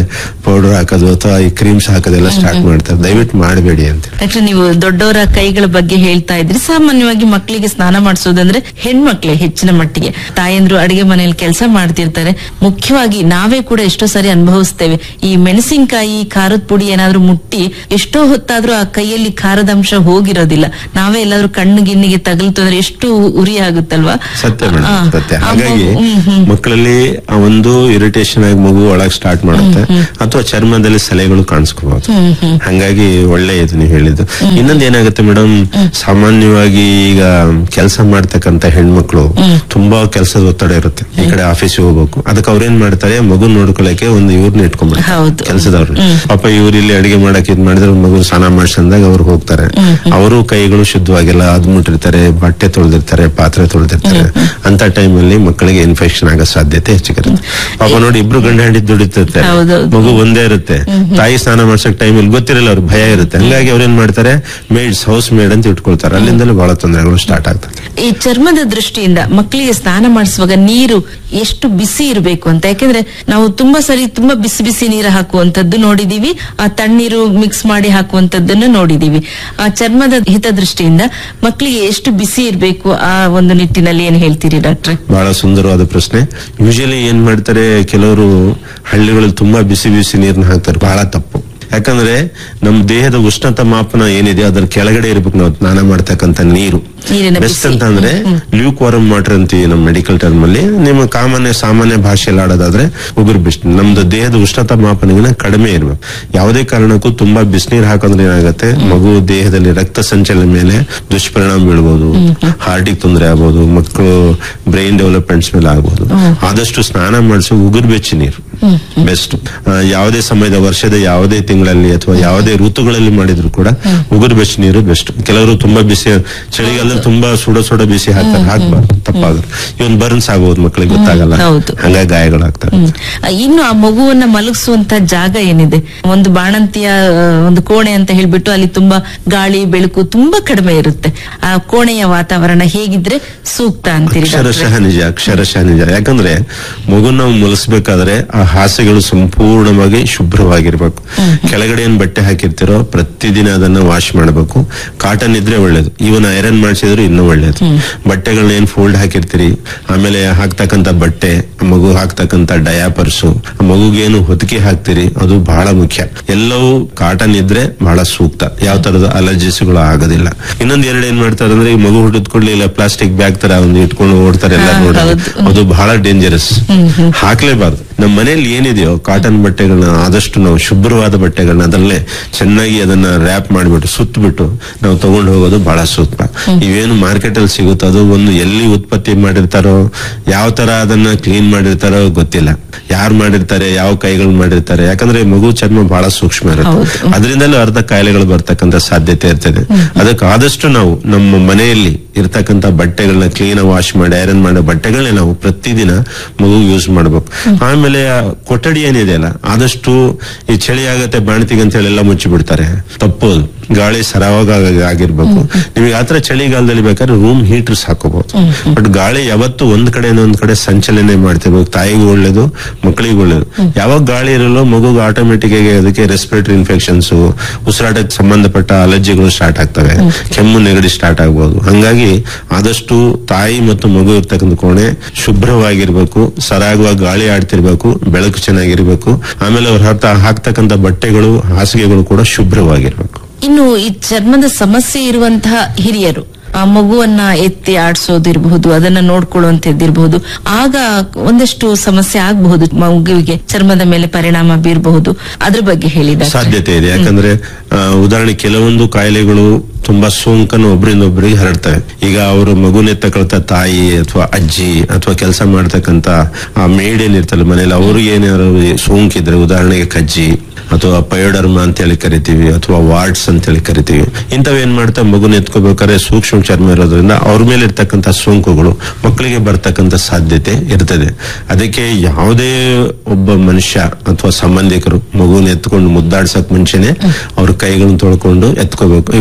ಪೌಡರ್ ಹಾಕೋದು ಅಥವಾ ಈ ಕ್ರೀಮ್ಸ್ ಹಾಕೋದೆಲ್ಲ ಸ್ಟಾರ್ಟ್ ಮಾಡ್ತಾರೆ ದಯವಿಟ್ಟು ಮಾಡಬೇಡಿ ಅಂತ ಡಾಕ್ಟರ್ ನೀವು ದೊಡ್ಡವರ ಕೈಗಳ ಬಗ್ಗೆ ಹೇಳ್ತಾ ಇದ್ರಿ ಸಾಮಾನ್ಯವಾಗಿ ಮಕ್ಕಳಿಗೆ ಸ್ನಾನ ಮಾಡಿಸೋದಂದ್ರೆ ಹೆಣ್ಮಕ್ಳೇ ಹೆಚ್ಚಿನ ಮಟ್ಟಿಗೆ ತಾಯಂದ್ರು ಅಡಿಗೆ ಮನೆಯಲ್ಲಿ ಕೆಲಸ ಮಾಡ್ತಿರ್ತಾರೆ ಮುಖ್ಯವಾಗಿ ನಾವೇ ಕೂಡ ಎಷ್ಟೋ ಸಾರಿ ಅನುಭವಿಸ್ತೇವೆ ಈ ಮೆಣಸಿನಕಾಯಿ ಖಾರದ ಪುಡಿ ಏನಾದ್ರೂ ಮುಟ್ಟಿ ಎಷ್ಟೋ ಹೊತ್ತಾದ್ರೂ ಆ ಕೈಯಲ್ಲಿ ಖಾರದ ಅಂಶ ಹೋಗಿರೋದಿಲ್ಲ ನಾವೇ ಎಲ್ಲಾದ್ರೂ ಕಣ್ಣು ಗಿಣ್ಣಿಗೆ ತಗಲ್ತು ಅಂದ್ರೆ ಎಷ್ಟು ಉರಿ ಆಗುತ್ತಲ್ವಾ ಸತ್ಯ ಮೇಡಮ್ ಆ, ಸತ್ಯ ಆ ಹಾಗಾಗಿ ಮಗು- ಹ್ಮ್, ಹ್ಮ್. ಮಕ್ಕಳಲ್ಲಿ ಆ ಒಂದು ಇರಿಟೇಷನ್ ಆಗಿ ಮಗು ಒಳಗ್ ಸ್ಟಾರ್ಟ್ ಮಾಡುತ್ತೆ ಅಥವಾ ಚರ್ಮದಲ್ಲಿ ಸಲೆಗಳು ಕಾಣಿಸ್ಕೋಬಹುದು ಹಂಗಾಗಿ ಒಳ್ಳೆ ಇದು ನೀವು ಹೇಳಿದ್ದು ಇನ್ನೊಂದು ಏನಾಗುತ್ತೆ ಮೇಡಮ್ ಸಾಮಾನ್ಯವಾಗಿ ಈಗ ಕೆಲಸ ಮಾಡ್ತಕ್ಕಂತ ಹೆಣ್ಮಕ್ಳು ತುಂಬಾ ಕೆಲಸದ ಒತ್ತಡ ಇರುತ್ತೆ ಈ ಕಡೆ ಆಫೀಸಿಗೆ ಹೋಗ್ಬೇಕು ಅದಕ್ಕೆ ಅವ್ರೇನ್ ಮಾಡ್ತಾರೆ ಮಗು ನೋಡ್ಕೊಳಕ್ಕೆ ಒಂದು ಇವ್ರನ್ನ ಇಟ್ಕೊಂಡ್ಬಿಡ್ತಾರೆ ಹೌದು. ಕೆಲಸದವ್ರು ಪಾಪ ಇವ್ರು ಇಲ್ಲಿ ಅಡಿಗೆ ಮಾಡಕ್ ಇದ್ ಮಾಡಿದ್ರೆ ಮಗು ಸ್ನಾನ ಮಾಡ್ಸಂದಾಗ ಅವ್ರು ಹೋಗ್ತಾರೆ ಅವರು ಕೈಗಳು ಶುದ್ಧವಾಗಿಲ್ಲ ಅದ್ ಮುಟ್ಟಿರ್ತಾರೆ ಬಟ್ಟೆ ತೊಳೆದಿರ್ತಾರೆ ಪಾತ್ರೆ ತೊಳೆದಿರ್ತಾರೆ ಅಂತ ಟೈಮಲ್ಲಿ ಮಕ್ಕಳಿಗೆ ಇನ್ಫೆಕ್ಷನ್ ಆಗೋ ಸಾಧ್ಯತೆ ಹೆಚ್ಚಿಗಿರುತ್ತೆ ಪಾಪ ನೋಡಿ ಇಬ್ರು ಗಂಡ ಹೆಂಡಿ ದುಡಿತಿರ್ತಾರೆ ಹೌದೌದು. ಮಗು ಒಂದೇ ಇರುತ್ತೆ ತಾಯಿ ಸ್ನಾನ ಮಾಡ್ಸಕ್ ಟೈಮಲ್ಲಿ ಗೊತ್ತಿರಲ್ಲ ಅವ್ರಿಗೆ ಭಯ ಇರುತ್ತೆ ಹಂಗಾಗಿ ಅವ್ರೇನ್ ಮಾಡ್ತಾರೆ ಮೇಡ್ಸ್ ಹೌಸ್ ಮೇಡ್ ಅಂತ ಇಟ್ಕೊಳ್ತಾರೆ ಅಲ್ಲಿಂದಲೂ ಬಹಳ ತೊಂದರೆಗಳು ಸ್ಟಾರ್ಟ್ ಆಗ್ತದೆ ಈ ಚರ್ಮದ ದೃಷ್ಟಿಯಿಂದ ಮಕ್ಕಳಿಗೆ ಸ್ನಾನ ಮಾಡಿಸುವಾಗ ನೀರು ಎಷ್ಟು ಬಿಸಿ ಇರಬೇಕು ಅಂತ ಯಾಕೆಂದ್ರೆ ನಾವು ತುಂಬಾ ಸರಿ ತುಂಬಾ ಬಿಸಿ ಬಿಸಿ ನೀರು ಹಾಕುವಂತದ್ದು ನೋಡಿದೀವಿ ಆ ತಣ್ಣೀರು ಮಿಕ್ಸ್ ಮಾಡಿ ಹಾಕುವಂತದ್ದನ್ನು ನೋಡಿದೀವಿ ಆ ಚರ್ಮದ ಹಿತದೃಷ್ಟಿಯಿಂದ ಮಕ್ಕಳಿಗೆ ಎಷ್ಟು ಬಿಸಿ ಇರಬೇಕು ಆ ಒಂದು ನಿಟ್ಟಿನಲ್ಲಿ ಏನ್ ಹೇಳ್ತೀರಿ ಡಾಕ್ಟ್ರೆ ಬಹಳ ಸುಂದರವಾದ ಪ್ರಶ್ನೆ ಯೂಶಲಿ ಏನ್ ಮಾಡ್ತಾರೆ ಕೆಲವರು ಹಳ್ಳಿಗಳಲ್ಲಿ ತುಂಬಾ ಬಿಸಿ ಬಿಸಿ ನೀರನ್ನ ಹಾಕ್ತಾರೆ ಬಹಳ ತಪ್ಪು ಯಾಕಂದ್ರೆ ನಮ್ಮ ದೇಹದ ಉಷ್ಣತ ಮಾಪನ ಏನಿದೆ ಅದರ ಕೆಳಗಡೆ ಇರ್ಬೇಕು ನಾವು ಸ್ನಾನ ಮಾಡ್ತಕ್ಕಂಥ ನೀರು ನೀರಿನ ಬೆಸ್ಟ್ ಬಿಸಿ. ಅಂತ ಅಂದ್ರೆ ಲ್ಯೂಕ್ ವಾರಮ್ ವಾಟರ್ ಅಂತೀವಿ ನಮ್ಮ ಮೆಡಿಕಲ್ ಟರ್ಮ್ ಅಲ್ಲಿ ನಿಮ್ಮ ಕಾಮನ್ಯ ಸಾಮಾನ್ಯ ಭಾಷೆಯಲ್ಲಿ ಆಡೋದಾದ್ರೆ ಉಗುರು ಬಿಸಿ ನಮ್ದು ದೇಹದ ಉಷ್ಣತ ಮಾಪನಗಿನ ಕಡಿಮೆ ಇರ್ಬೇಕು ಯಾವುದೇ ಕಾರಣಕ್ಕೂ ತುಂಬಾ ಬಿಸಿನೀರು ಹಾಕೋದ್ರೆ ಏನಾಗುತ್ತೆ ಮಗು ದೇಹದಲ್ಲಿ ರಕ್ತ ಸಂಚಲನ ಮೇಲೆ ದುಷ್ಪರಿಣಾಮ ಬೀಳ್ಬೋದು ಹಾರ್ಟಿಗೆ ತೊಂದರೆ ಆಗ್ಬೋದು ಮಕ್ಕಳು ಬ್ರೈನ್ ಡೆವಲಪ್ಮೆಂಟ್ಸ್ ಮೇಲೆ ಆಗ್ಬೋದು ಆದಷ್ಟು ಸ್ನಾನ ಮಾಡಿಸಿ ಉಗುರು ಬೆಚ್ಚಿ ನೀರು ಬೆಸ್ಟ್ ಯಾವುದೇ ಸಮಯದ ವರ್ಷದ ಯಾವುದೇ ತಿಂಗಳಲ್ಲಿ ಅಥವಾ ಯಾವುದೇ ಋತುಗಳಲ್ಲಿ ಮಾಡಿದ್ರು ಕೂಡ ಉಗುರು ಬೆಚ್ಚ ನೀರು ಬೆಸ್ಟ್ ಕೆಲವರು ತುಂಬಾ ಬಿಸಿ ಚಳಿಗಾಲದಲ್ಲಿ ತುಂಬಾ ಸುಡ ಸುಡ ಬಿಸಿ ಹಾಕ್ತಾರೆ ಹಾಕ್ಬಾರ್ದು ತಪ್ಪಾಗುತ್ತೆ ಇವನ್ ಬರ್ನ್ಸ್ ಆಗ್ಬೋದು ಮಕ್ಕಳಿಗೆ ಗೊತ್ತಾಗಲ್ಲ ಹೌದು. ಹಂಗಾಗಿ ಗಾಯಗಳಾಗ್ತವೆ ಹ್ಮ್. ಆ, ಇನ್ನು ಆ ಮಗುವನ್ನ ಮಲಗಿಸುವಂತ ಜಾಗ ಏನಿದೆ ಒಂದು ಬಾಣಂತಿಯ ಆ, ಒಂದು ಕೋಣೆ ಅಂತ ಹೇಳ್ಬಿಟ್ಟು ಅಲ್ಲಿ ತುಂಬಾ ಗಾಳಿ ಬೆಳಕು ತುಂಬಾ ಕಡಿಮೆ ಇರುತ್ತೆ ಆ ಕೋಣೆಯ ವಾತಾವರಣ ಹೇಗಿದ್ರೆ ಸೂಕ್ತ ಅಂತೀರಿ ಡಾಕ್ಟ್ರೆ? ಅಕ್ಷರಶಃ ನಿಜ ಅಕ್ಷರಶಃ ನಿಜ ಯಾಕಂದ್ರೆ ಮಗು ನಾವು ಮುಲಿಸ್ಬೇಕಾದ್ರೆ ಆ ಹಾಸಿಗೆಗಳು ಸಂಪೂರ್ಣವಾಗಿ ಶುಭ್ರವಾಗಿರ್ಬೇಕು ಕೆಳಗಡೆ ಏನ್ ಬಟ್ಟೆ ಹಾಕಿರ್ತೀರೋ ಪ್ರತಿದಿನ ಅದನ್ನ ವಾಶ್ ಮಾಡಬೇಕು ಕಾಟನ್ ಇದ್ರೆ ಒಳ್ಳೇದು ಇವನ್ ಐರನ್ ಮಾಡಿಸಿದ್ರು ಇನ್ನೂ ಒಳ್ಳೇದು ಬಟ್ಟೆಗಳನ್ನ ಏನ್ ಫೋಲ್ಡ್ ಹಾಕಿರ್ತೀರಿ ಆಮೇಲೆ ಹಾಕ್ತಕ್ಕಂತ ಬಟ್ಟೆ ಆ ಮಗು ಹಾಕ್ತಕ್ಕಂತ ಡಯಾಪರ್ಸು ಆ ಮಗುಗೇನು ಹೊದಿಕೆ ಹಾಕ್ತಿರಿ ಅದು ಬಹಳ ಮುಖ್ಯ ಎಲ್ಲವೂ ಕಾಟನ್ ಇದ್ರೆ ಬಹಳ ಸೂಕ್ತ ಯಾವ ತರದ ಅಲರ್ಜಿಸ್ಗಳು ಆಗೋದಿಲ್ಲ ಇನ್ನೊಂದ್ ಎರಡು ಏನ್ ಮಾಡ್ತಾರೆ ಅಂದ್ರೆ ಈ ಮಗು ಹುಟ್ಟಿದ ಕೂಡಲೇ ಇಲ್ಲ ಪ್ಲಾಸ್ಟಿಕ್ ಬ್ಯಾಗ್ ತರ ಒಂದು ಇಟ್ಕೊಂಡು ಓಡ್ತಾರೆ ಎಲ್ಲ ಹಾ, ನೋಡಿ ಹೌದು. ಅದು ಬಹಳ ಡೇಂಜರಸ್ ಹಾಕ್ಲೇಬಾರ್ದು ನಮ್ಮ ಮನೆಯಲ್ಲಿ ಏನಿದೆಯೋ ಕಾಟನ್ ಬಟ್ಟೆಗಳನ್ನ ಆದಷ್ಟು ನಾವು ಶುಭ್ರವಾದ ಬಟ್ಟೆಗಳನ್ನ ಅದರಲ್ಲೇ ಚೆನ್ನಾಗಿ ಅದನ್ನ ರ್ಯಾಪ್ ಮಾಡಿಬಿಟ್ಟು ಸುತ್ತಬಿಟ್ಟು ನಾವು ತಗೊಂಡು ಹೋಗೋದು ಬಹಳ ಸೂಕ್ತ ಇವೇನು ಮಾರ್ಕೆಟ್ ಅಲ್ಲಿ ಸಿಗುತ್ತೋ ಅದು ಒಂದು ಎಲ್ಲಿ ಉತ್ಪತ್ತಿ ಮಾಡಿರ್ತಾರೋ ಯಾವ ತರ ಅದನ್ನ ಕ್ಲೀನ್ ಮಾಡಿರ್ತಾರೋ ಗೊತ್ತಿಲ್ಲ ಯಾರು ಮಾಡಿರ್ತಾರೆ ಯಾವ ಕೈಗಳು ಮಾಡಿರ್ತಾರೆ ಯಾಕಂದ್ರೆ ಮಗು ಚರ್ಮ ಬಹಳ ಸೂಕ್ಷ್ಮ ಇರುತ್ತೆ ಹೌದು. ಅದರಿಂದಲೂ ಅರ್ಧ ಕಾಯಿಲೆಗಳು ಬರ್ತಕ್ಕಂಥ ಸಾಧ್ಯತೆ ಇರ್ತದೆ ಅದಕ್ಕೆ ಆದಷ್ಟು ನಾವು ನಮ್ಮ ಮನೆಯಲ್ಲಿ ಇರ್ತಕ್ಕಂಥ ಬಟ್ಟೆಗಳನ್ನ ಕ್ಲೀನ್ ವಾಶ್ ಮಾಡಿ ಐರನ್ ಮಾಡೋ ಬಟ್ಟೆಗಳನ್ನ ನಾವು ಪ್ರತಿದಿನ ಮಗು ಯೂಸ್ ಮಾಡ್ಬೇಕು ಆಮೇಲೆ ಆ ಕೊಠಡಿ ಏನಿದೆ ಅಲ್ಲ ಆದಷ್ಟು ಈ ಚಳಿ ಆಗತ್ತೆ ಬಾಣ್ತಿಗೆ ಅಂತ ಹೇಳಿ ಎಲ್ಲ ಮುಚ್ಚಿಬಿಡ್ತಾರೆ ತಪ್ಪೋದು ಗಾಳಿ ಸರಾಗವಾಗಿ ಆಗಿರ್ಬೇಕು ನಿಮಗೆ ಆತರ ಚಳಿಗಾಲದಲ್ಲಿ ಬೇಕಾದ್ರೆ ರೂಮ್ ಹೀಟರ್ಸ್ ಹಾಕೋಬಹುದು ಬಟ್ ಗಾಳಿ ಯಾವತ್ತು ಒಂದ್ ಕಡೆಯಿಂದ ಒಂದ್ ಕಡೆ ಸಂಚಲನೆ ಮಾಡ್ತಿರ್ಬೇಕು ತಾಯಿಗೂ ಒಳ್ಳೇದು ಮಕ್ಕಳಿಗೂ ಒಳ್ಳೇದು ಯಾವಾಗ ಗಾಳಿ ಇರಲ್ಲೋ ಮಗುಗೆ ಆಟೋಮೆಟಿಕ್ ಆಗಿ ಅದಕ್ಕೆ ರೆಸ್ಪಿರೇಟರಿ ಇನ್ಫೆಕ್ಷನ್ಸ್ ಉಸಿರಾಟಕ್ಕೆ ಸಂಬಂಧಪಟ್ಟ ಅಲರ್ಜಿಗಳು ಸ್ಟಾರ್ಟ್ ಆಗ್ತವೆ ಕೆಮ್ಮು ನೆಗಡಿ ಸ್ಟಾರ್ಟ್ ಆಗ್ಬೋದು ಹಂಗಾಗಿ ಆದಷ್ಟು ತಾಯಿ ಮತ್ತು ಮಗು ಇರ್ತಕ್ಕಂಥ ಕೋಣೆ ಶುಭ್ರವಾಗಿರ್ಬೇಕು ಸರಾಗವಾಗಿ ಗಾಳಿ ಆಡ್ತಿರ್ಬೇಕು ಬೆಳಕು ಚೆನ್ನಾಗಿರ್ಬೇಕು ಆಮೇಲೆ ಅವ್ರ ಹತ್ತ ಹಾಕ್ತಕ್ಕಂಥ ಬಟ್ಟೆಗಳು ಹಾಸಿಗೆಗಳು ಕೂಡ ಶುಭ್ರವಾಗಿರ್ಬೇಕು ಇನ್ನು ಈ ಚರ್ಮದ ಸಮಸ್ಯೆ ಇರುವಂತಹ ಹಿರಿಯರು ಆ ಮಗುವನ್ನ ಎತ್ತಿ ಆಡಿಸೋದಿರಬಹುದು ಅದನ್ನ ನೋಡ್ಕೊಳ್ಳುವಂತದ್ದಿರಬಹುದು ಆಗ ಒಂದಷ್ಟು ಸಮಸ್ಯೆ ಆಗಬಹುದು ಮಗುವಿಗೆ ಚರ್ಮದ ಮೇಲೆ ಪರಿಣಾಮ ಬೀರಬಹುದು ಅದ್ರ ಬಗ್ಗೆ ಹೇಳಿ ಡಾಕ್ಟ್ರೆ. ಸಾಧ್ಯತೆ ಇದೆ ಯಾಕಂದ್ರೆ ಆ, ಉದಾಹರಣೆ ಕೆಲವೊಂದು ಕಾಯಿಲೆಗಳು ತುಂಬಾ ಸೋಂಕನ್ನು ಒಬ್ಬರಿಂದ ಒಬ್ಬರಿಗೆ ಹರಡ್ತವೆ ಈಗ ಅವರು ಮಗುನ ತಗೊಳ್ತಾ ತಾಯಿ ಅಥವಾ ಅಜ್ಜಿ ಅಥವಾ ಕೆಲಸ ಮಾಡ್ತಕ್ಕಂತ ಆ ಮೇಡ್ ಏನಿರ್ತಲ್ಲ ಮನೇಲಿ ಅವ್ರಿಗೆ ಏನಾದ್ರು ಸೋಂಕಿದ್ರೆ ಉದಾಹರಣೆಗೆ ಕಜ್ಜಿ ಅಥವಾ ಪಯೋಡರ್ಮ ಅಂತ ಹೇಳಿ ಕರಿತೀವಿ ಅಥವಾ ವಾರ್ಡ್ಸ್ ಅಂತ ಹೇಳಿ ಕರಿತೀವಿ ಇಂಥವ್ ಏನ್ ಮಾಡ್ತಾ ಮಗುನ ಎತ್ಕೋಬೇಕಾದ್ರೆ ಸೂಕ್ಷ್ಮ ಚರ್ಮ ಇರೋದ್ರಿಂದ ಅವ್ರ ಮೇಲೆ ಇರ್ತಕ್ಕಂಥ ಸೋಂಕುಗಳು ಮಕ್ಕಳಿಗೆ ಬರ್ತಕ್ಕಂಥ ಸಾಧ್ಯತೆ ಇರ್ತದೆ ಅದಕ್ಕೆ ಯಾವುದೇ ಒಬ್ಬ ಮನುಷ್ಯ ಅಥವಾ ಸಂಬಂಧಿಕರು ಮಗುನ ಎತ್ಕೊಂಡು ಮುದ್ದಾಡ್ಸಕ್ ಮುಂಚೆನೆ ಅವ್ರ ಕೈಗಳನ್ನ ತೊಳ್ಕೊಂಡು ಎತ್ಕೋಬೇಕು ಈ ಹೊರಗಡೆ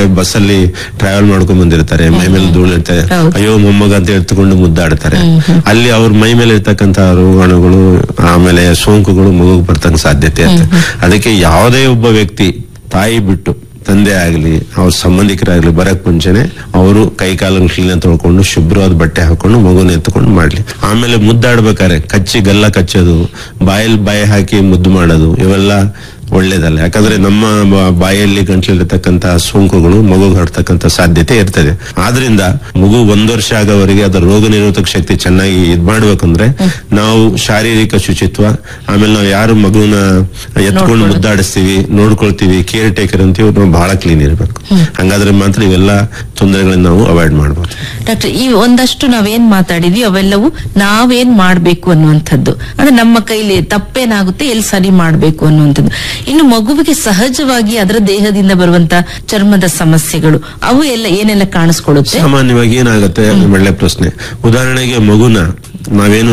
ಬಸ್ಸಲ್ಲಿ ಟ್ರಾವೆಲ್ ಮಾಡ್ಕೊಂಡ್ ಬಂದಿರ್ತಾರೆ ಮೈ ಮೇಲೆ ಧೂಳಿರ್ತಾರೆ ಹೌದು. ಅಯ್ಯೋ ಮೊಮ್ಮಗ ಅಂತ ಎತ್ಕೊಂಡು ಮುದ್ದಾಡ್ತಾರೆ ಅಲ್ಲಿ ಅವ್ರ ಮೈ ಮೇಲೆ ಇರ್ತಕ್ಕಂತ ರೋಗಾಣುಗಳು ಆಮೇಲೆ ಸೋಂಕುಗಳು ಮಗುಗೆ ಬರ್ತಕ್ಕ ಸಾಧ್ಯತೆ ಇರುತ್ತೆ ಅದಕ್ಕೆ ಯಾವುದೇ ಒಬ್ಬ ವ್ಯಕ್ತಿ ತಾಯಿ ಬಿಟ್ಟು ತಂದೆ ಆಗ್ಲಿ ಅವ್ರ ಸಂಬಂಧಿಕರಾಗ್ಲಿ ಬರಕ್ ಮುಂಚೆನೆ ಅವರು ಕೈ ಕಾಲನ್ನು ಕ್ಲೀನ್ ತೊಳ್ಕೊಂಡು ಶುಭ್ರವಾದ ಬಟ್ಟೆ ಹಾಕೊಂಡು ಮಗುನ ಎತ್ಕೊಂಡು ಮಾಡ್ಲಿ ಆಮೇಲೆ ಮುದ್ದಾಡ್ಬೇಕಾದ್ರೆ ಕಚ್ಚಿ ಗಲ್ಲ ಕಚ್ಚೋದು ಬಾಯಲ್ಲಿ ಬಾಯಿ ಹಾಕಿ ಮುದ್ದು ಮಾಡೋದು ಇವೆಲ್ಲ ಒಳ್ಳೇದಲ್ಲ ಯಾಕಂದ್ರೆ ನಮ್ಮ ಬ- ಬಾಯಲ್ಲಿ ಗಂಟ್ಲಿರ್ತಕ್ಕಂತಹ ಸೋಂಕುಗಳು ಮಗು ಹರಡ್ತಕ್ಕಂತ ಸಾಧ್ಯತೆ ಇರ್ತದೆ ಆದ್ರಿಂದ ಮಗು ಒಂದ್ ವರ್ಷ ಆಗೋವರೆಗೆ ಅದರ ರೋಗ ನಿರೋಧಕ ಶಕ್ತಿ ಚೆನ್ನಾಗಿ ಇದ್ ಮಾಡ್ಬೇಕಂದ್ರೆ ನಾವು ಶಾರೀರಿಕ ಶುಚಿತ್ವ ಆಮೇಲೆ ನಾವು ಯಾರು ಮಗುನ ಎತ್ಕೊಂಡು ಮುದ್ದಾಡಿಸ್ತೀವಿ ನೋಡ್ಕೊಳ್ತೀವಿ ಕೇರ್ ಟೇಕರ್ ಅಂತೀವಿ ನಾವು ಬಹಳ ಕ್ಲೀನ್ ಇರಬೇಕು ಹಂಗಾದ್ರೆ ಮಾತ್ರ ಇವೆಲ್ಲ ತೊಂದರೆಗಳನ್ನ ನಾವು ಅವಾಯ್ಡ್ ಮಾಡ್ಬೋದು ಡಾಕ್ಟರ್ ಈ ಒಂದಷ್ಟು ನಾವೇನ್ ಮಾತಾಡಿದ್ವಿ ಅವೆಲ್ಲವೂ ನಾವೇನ್ ಮಾಡ್ಬೇಕು ಅನ್ನುವಂಥದ್ದು ಅಂದ್ರೆ ನಮ್ಮ ಕೈಲಿ ತಪ್ಪೇನಾಗುತ್ತೆ ಎಲ್ಲಿ ಸರಿ ಮಾಡ್ಬೇಕು ಅನ್ನುವಂಥದ್ದು ಇನ್ನು ಮಗುವಿಗೆ ಸಹಜವಾಗಿ ಅದರ ದೇಹದಿಂದ ಬರುವಂತ ಚರ್ಮದ ಸಮಸ್ಯೆಗಳು ಅವು ಎಲ್ಲ ಏನೆಲ್ಲ ಕಾಣಿಸ್ಕೊಳ್ಳುತ್ತೆ ಸಾಮಾನ್ಯವಾಗಿ ಏನಾಗುತ್ತೆ ಒಳ್ಳೆ ಪ್ರಶ್ನೆ ಉದಾಹರಣೆಗೆ ಮಗುನ ನಾವೇನು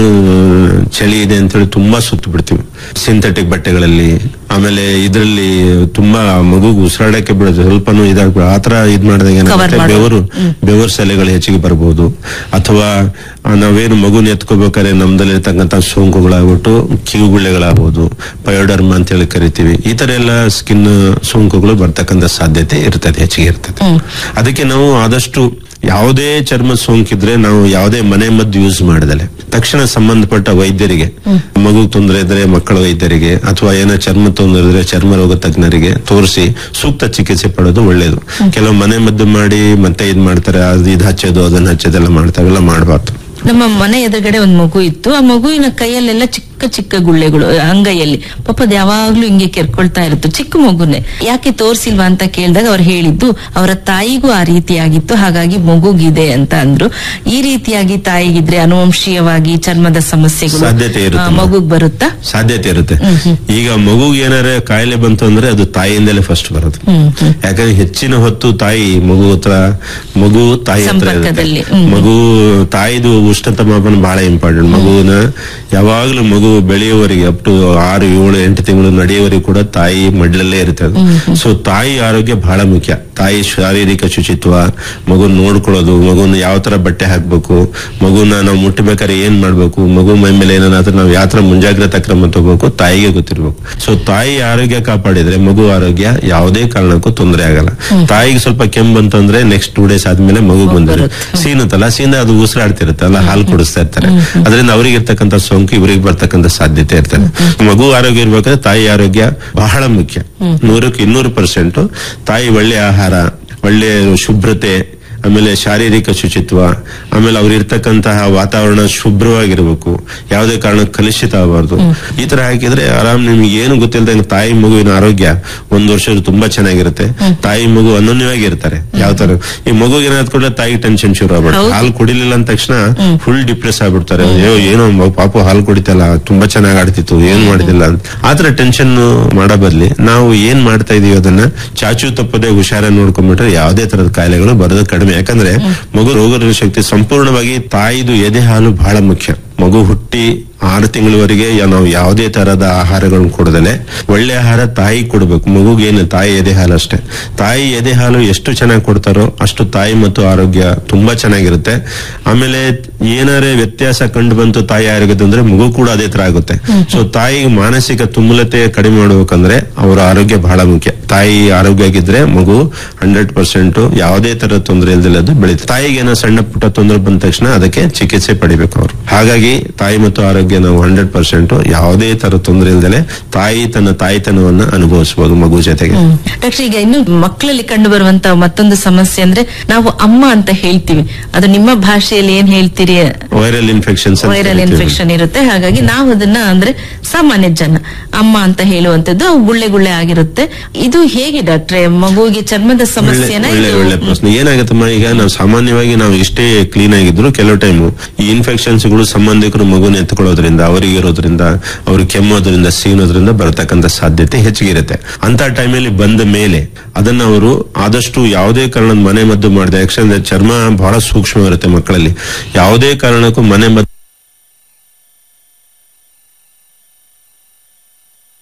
ಚಳಿ ಇದೆ ಅಂತೇಳಿ ತುಂಬಾ ಸುತ್ತು ಬಿಡ್ತೀವಿ ಸಿಂಥೆಟಿಕ್ ಬಟ್ಟೆಗಳಲ್ಲಿ ಆಮೇಲೆ ಇದರಲ್ಲಿ ತುಂಬಾ ಮಗುಗೆ ಉಸಿರಾಡಕ್ಕೆ ಬಿಡೋದು ಸ್ವಲ್ಪನೂ ಇದಾಗ್ಬಿಡ ಆತರ ಇದ್ ಮಾಡಿದಾಗ ಏನಾಗುತ್ತೆ ಮಾಡೋದು. ಬೆವರು ಬೆವರು ಸೆಲೆಗಳು ಹೆಚ್ಚಿಗೆ ಬರ್ಬೋದು ಅಥವಾ ಆ, ನಾವೇನು ಮಗುನ ಎತ್ಕೋಬೇಕಾದ್ರೆ ನಮ್ದಲ್ಲಿರ್ತಕ್ಕಂಥ ಸೋಂಕುಗಳಾಗ್ಬಿಟ್ಟು ಕಿವುಗುಳ್ಳೆಗಳಾಗ್ಬೋದು ಪಯೋಡರ್ಮ ಅಂತ ಹೇಳಿ ಕರಿತೀವಿ ಈ ತರ ಎಲ್ಲ ಸ್ಕಿನ್ ಸೋಂಕುಗಳು ಬರ್ತಕ್ಕಂಥ ಸಾಧ್ಯತೆ ಇರ್ತದೆ ಹೆಚ್ಚಿಗೆ ಇರ್ತದೆ ಅದಕ್ಕೆ ನಾವು ಆದಷ್ಟು ಯಾವುದೇ ಚರ್ಮ ಸೋಂಕಿದ್ರೆ ನಾವು ಯಾವುದೇ ಮನೆ ಮದ್ದು ಯೂಸ್ ಮಾಡದಲೆ ತಕ್ಷಣ ಸಂಬಂಧಪಟ್ಟ ವೈದ್ಯರಿಗೆ ಮಗು ತೊಂದರೆ ಇದ್ರೆ ಮಕ್ಕಳ ವೈದ್ಯರಿಗೆ ಅಥವಾ ಏನೋ ಚರ್ಮ ತೊಂದರೆ ಇದ್ರೆ ಚರ್ಮ ರೋಗ ತಜ್ಞರಿಗೆ ತೋರಿಸಿ ಸೂಕ್ತ ಚಿಕಿತ್ಸೆ ಪಡೋದು ಒಳ್ಳೇದು ಕೆಲವು ಮನೆ ಮದ್ದು ಮಾಡಿ ಮತ್ತೆ ಇದ್ ಮಾಡ್ತಾರೆ ಅದು ಇದು ಹಚ್ಚೋದು ಅದನ್ನ ಹಚ್ಚೋದೆಲ್ಲ ಮಾಡ್ತಾರೆ ಅವೆಲ್ಲ ಮಾಡಬಾರ್ದು ನಮ್ಮ ಮನೆ ಎದುರುಗಡೆ ಒಂದು ಮಗು ಇತ್ತು ಆ ಮಗುವಿನ ಕೈಯಲ್ಲೆಲ್ಲ ಚಿಕ್ಕ ಚಿಕ್ಕ ಗುಳ್ಳೆಗಳು ಅಂಗೈಯಲ್ಲಿ ಪಾಪ ಅದು ಯಾವಾಗ್ಲೂ ಹಿಂಗೆ ಕೆರ್ಕೊಳ್ತಾ ಇರುತ್ತೆ ಚಿಕ್ಕ ಮಗುನೆ ಯಾಕೆ ತೋರ್ಸಿಲ್ವಾ ಅಂತ ಕೇಳಿದಾಗ ಅವ್ರು ಹೇಳಿದ್ದು ಅವರ ತಾಯಿಗೂ ಆ ರೀತಿಯಾಗಿತ್ತು ಹಾಗಾಗಿ ಮಗುಗಿದೆ ಅಂತ ಅಂದ್ರು ಈ ರೀತಿಯಾಗಿ ತಾಯಿಗಿದ್ರೆ ಅನುವಂಶೀಯವಾಗಿ ಚರ್ಮದ ಸಮಸ್ಯೆಗಳು ಸಾಧ್ಯತೆ ಇರುತ್ತೆ. ಆ, ಮಗುಗ್ ಬರುತ್ತಾ ಸಾಧ್ಯತೆ ಇರುತ್ತೆ ಈಗ ಮಗುಗೆ ಏನಾರ ಕಾಯಿಲೆ ಬಂತು ಅಂದ್ರೆ ಅದು ತಾಯಿಯಿಂದಲೇ ಫಸ್ಟ್ ಬರೋದು ಯಾಕಂದ್ರೆ ಹೆಚ್ಚಿನ ಹೊತ್ತು ತಾಯಿ ಮಗು ಹತ್ರ ಮಗು ತಾಯಿ ಹತ್ರ ಇರುತ್ತೆ ಸಂಪರ್ಕದಲ್ಲಿ, ಹ್ಮ್. ಮಗು ತಾಯಿದು ಉಷ್ಣತಾಮಾಪನ ಬಹಳ ಇಂಪಾರ್ಟೆಂಟ್ ಮಗುವಿನ ಯಾವಾಗ್ಲೂ ಮಗು ಬೆಳೆಯುವವರೆಗೆ ಅಪ್ ಟು ಆರು ಏಳು ಎಂಟು ತಿಂಗಳು ನಡೆಯುವವರೆಗೆ ಕೂಡ ತಾಯಿ ಮಡ್ಲಲ್ಲೇ ಇರ್ತದೆ ಸೊ ತಾಯಿ ಆರೋಗ್ಯ ಬಹಳ ಮುಖ್ಯ ತಾಯಿ ಶಾರೀರಿಕ ಶುಚಿತ್ವ ಮಗುನ ನೋಡ್ಕೊಳ್ಳೋದು ಮಗುನ ಯಾವ ತರ ಬಟ್ಟೆ ಹಾಕ್ಬೇಕು ಮಗುನ ನಾವು ಮುಟ್ಟಬೇಕಾದ್ರೆ ಏನ್ ಮಾಡ್ಬೇಕು ಮಗು ಮೈ ಮೇಲೆ ಏನಾದ್ರೂ ನಾವು ಯಾವ ತರ ಮುಂಜಾಗ್ರತಾ ಕ್ರಮ ತಗೋಬೇಕು ತಾಯಿಗೆ ಗೊತ್ತಿರ್ಬೇಕು ಸೊ ತಾಯಿ ಆರೋಗ್ಯ ಕಾಪಾಡಿದ್ರೆ ಮಗು ಆರೋಗ್ಯ ಯಾವುದೇ ಕಾರಣಕ್ಕೂ ತೊಂದರೆ ಆಗಲ್ಲ ತಾಯಿಗೆ ಸ್ವಲ್ಪ ಕೆಮ್ಮು ಬಂತಂದ್ರೆ ನೆಕ್ಸ್ಟ್ ಟೂ ಡೇಸ್ ಆದ್ಮೇಲೆ ಮಗು ಬಂದಿದೆ ಸೀನುತ್ತಲ್ಲ ಸೀನ ಅದು ಉಸಿರಾಡ್ತಿರುತ್ತಲ್ಲ ಹಾಲು ಕುಡಿಸ್ತಾ ಇರ್ತಾರೆ ಅದರಿಂದ ಅವ್ರಿಗೆ ಇರ್ತಕ್ಕಂಥ ಸೋಂಕು ಇವರಿಗೆ ಬರ್ತಕ್ಕಂಥ ಸಾಧ್ಯತೆ ಇರ್ತದೆ ಮಗು ಆರೋಗ್ಯ ಇರ್ಬೇಕಾದ್ರೆ ತಾಯಿ ಆರೋಗ್ಯ ಬಹಳ ಮುಖ್ಯ ನೂರಕ್ಕೆ ಇನ್ನೂರು ಪರ್ಸೆಂಟ್ ತಾಯಿ ಒಳ್ಳೆ ಆಹಾರ ಒಳ್ಳೆ ಶುಭ್ರತೆ ಆಮೇಲೆ ಶಾರೀರಿಕ ಶುಚಿತ್ವ ಆಮೇಲೆ ಅವ್ರು ಇರ್ತಕ್ಕಂತಹ ವಾತಾವರಣ ಶುಭ್ರವಾಗಿರ್ಬೇಕು ಯಾವುದೇ ಕಾರಣ ಕಲುಷಿತ ಆಗಬಾರ್ದು ಈ ತರ ಹಾಕಿದ್ರೆ ಆರಾಮ್ ನಿಮ್ಗೆ ಏನು ಗೊತ್ತಿಲ್ಲದಂಗೆ ತಾಯಿ ಮಗುವಿನ ಆರೋಗ್ಯ ಒಂದ್ ವರ್ಷ ತುಂಬಾ ಚೆನ್ನಾಗಿರುತ್ತೆ ತಾಯಿ ಮಗು ಅನನ್ಯವಾಗಿ ಇರ್ತಾರೆ ಯಾವ ತರ ಈ ಮಗು ಏನಾದ್ ಕೂಡ ತಾಯಿ ಟೆನ್ಷನ್ ಶುರು ಆಗ್ಬಿಡುತ್ತೆ ಹಾಲು ಕುಡಿಲಿಲ್ಲ ಅಂದ ತಕ್ಷಣ ಫುಲ್ ಡಿಪ್ರೆಸ್ ಆಗ್ಬಿಡ್ತಾರೆ ಅಯ್ಯೋ ಏನೋ ಮ- ಪಾಪು ಹಾಲು ಕುಡಿತಲ್ಲ ತುಂಬಾ ಚೆನ್ನಾಗಿ ಆಡ್ತಿತ್ತು ಏನ್ ಮಾಡಿದಿಲ್ಲ ಅಂತ ಆತರ ಟೆನ್ಷನ್ ಮಾಡೋ ಬದ್ಲಿ ನಾವು ಏನ್ ಮಾಡ್ತಾ ಇದೀವಿ ಅದನ್ನ ಚಾಚು ತಪ್ಪದೆ ಹುಷಾರ ನೋಡ್ಕೊಂಡ್ಬಿಟ್ರೆ ಯಾವುದೇ ತರದ ಕಾಯಿಲೆಗಳು ಬರೋದು ಕಡಿಮೆ ಯಾಕಂದ್ರೆ ಮಗು ರೋಗ ಶಕ್ತಿ ಸಂಪೂರ್ಣವಾಗಿ ತಾಯಿದು ಎದೆ ಹಾಲು ಬಹಳ ಮುಖ್ಯ ಮಗು ಹುಟ್ಟಿ ಆರು ತಿಂಗಳವರೆಗೆ ನಾವು ಯಾವುದೇ ತರಹದ ಆಹಾರಗಳನ್ನು ಕೊಡದಲೆ ಒಳ್ಳೆ ಆಹಾರ ತಾಯಿ ಕೊಡಬೇಕು ಮಗುಗೇನು ತಾಯಿ ಎದೆ ಹಾಲು ಅಷ್ಟೇ ತಾಯಿ ಎದೆ ಹಾಲು ಎಷ್ಟು ಚೆನ್ನಾಗಿ ಕೊಡ್ತಾರೋ ಅಷ್ಟು ತಾಯಿ ಮತ್ತು ಆರೋಗ್ಯ ತುಂಬಾ ಚೆನ್ನಾಗಿರುತ್ತೆ ಆಮೇಲೆ ಏನಾರೇ ವ್ಯತ್ಯಾಸ ಕಂಡು ಬಂತು ತಾಯಿ ಆರೋಗ್ಯದಂದ್ರೆ ಮಗು ಕೂಡ ಅದೇ ತರ ಆಗುತ್ತೆ ಸೊ ತಾಯಿಗೆ ಮಾನಸಿಕ ತುಮುಲತೆ ಕಡಿಮೆ ಮಾಡ್ಬೇಕಂದ್ರೆ ಅವರ ಆರೋಗ್ಯ ಬಹಳ ಮುಖ್ಯ ತಾಯಿ ಆರೋಗ್ಯ ಆಗಿದ್ರೆ ಮಗು ಹಂಡ್ರೆಡ್ ಪರ್ಸೆಂಟ್ ಯಾವುದೇ ತರ ತೊಂದರೆ ಇಲ್ದಿಲ್ಲ ಅದು ಬೆಳೀತದೆ ತಾಯಿಗೆ ಏನೋ ಸಣ್ಣ ಪುಟ್ಟ ತೊಂದರೆ ಬಂದ ತಕ್ಷಣ ಅದಕ್ಕೆ ಚಿಕಿತ್ಸೆ ಪಡಿಬೇಕು ಅವರು ಹಾಗಾಗಿ ತಾಯಿ ಮತ್ತು ಆರೋಗ್ಯ ನಾವು ಹಂಡ್ರೆಡ್ ಪರ್ಸೆಂಟ್ ಯಾವುದೇ ತರ ತೊಂದರೆ ಇಲ್ದಲೆ ತಾಯಿ ತನ್ನ ತಾಯಿತನವನ್ನ ಅನುಭವಿಸಬಹುದು ಮಗು ಜೊತೆಗೆ ಡಾಕ್ಟರ್ ಈಗ ಇನ್ನು ಮಕ್ಕಳಲ್ಲಿ ಕಂಡು ಬರುವಂತ ಮತ್ತೊಂದು ಸಮಸ್ಯೆ ಅಂದ್ರೆ ನಾವು ಅಮ್ಮ ಅಂತ ಹೇಳ್ತೀವಿ ಅದು ನಿಮ್ಮ ಭಾಷೆಯಲ್ಲಿ ಏನ್ ಹೇಳ್ತೀರಿ ವೈರಲ್ ಇನ್ಫೆಕ್ಷನ್ಸ್ ವೈರಲ್ ಇನ್ಫೆಕ್ಷನ್ ಇರುತ್ತೆ ಹಾಗಾಗಿ ನಾವು ಅದನ್ನ ಅಂದ್ರೆ ಸಾಮಾನ್ಯ ಜನ ಅಮ್ಮ ಅಂತ ಹೇಳುವಂತದ್ದು ಅವು ಗುಳ್ಳೆ ಗುಳ್ಳೆ ಆಗಿರುತ್ತೆ ಇದು ಹೇಗೆ ಡಾಕ್ಟ್ರೆ ಮಗುವಿಗೆ ಚರ್ಮದ ಒಳ್ಳೆ ಸಮಸ್ಯೆನ ಒಳ್ಳೆ ಇದು- ಒಳ್ಳೆ ಪ್ರಶ್ನೆ ಏನಾಗತ್ತಮ್ಮ ಈಗ ನಾವು ಸಾಮಾನ್ಯವಾಗಿ ನಾವು ಇಷ್ಟೇ ಕ್ಲೀನ್ ಆಗಿದ್ರು ಕೆಲವು ಟೈಮು ಈ ಇನ್ಫೆಕ್ಷನ್ಸ್ ಗಳು ಸಂಬಂಧಿಕರು ಮಗುನ ಎತ್ಕೊಳ್ಳೋದ್ರಿಂದ ಅವರಿಗೆ ಇರೋದ್ರಿಂದ ಅವ್ರು ಕೆಮ್ಮೋದ್ರಿಂದ ಸೀನೋದ್ರಿಂದ ಬರತಕ್ಕಂತ ಸಾಧ್ಯತೆ ಹೆಚ್ಚಿಗೆ ಇರುತ್ತೆ ಅಂತ ಟೈಮಲ್ಲಿ ಬಂದ ಮೇಲೆ ಅದನ್ನ ಅವರು ಆದಷ್ಟು ಯಾವುದೇ ಕಾರಣದ ಮನೆ ಮದ್ದು ಮಾಡಿದೆ ಯಾಕಂದ್ರೆ ಚರ್ಮ ಬಹಳ ಸೂಕ್ಷ್ಮ ಇರುತ್ತೆ ಮಕ್ಕಳಲ್ಲಿ ಯಾವುದೇ ಕಾರಣಕ್ಕೂ ಮನೆ ಮದ್ದು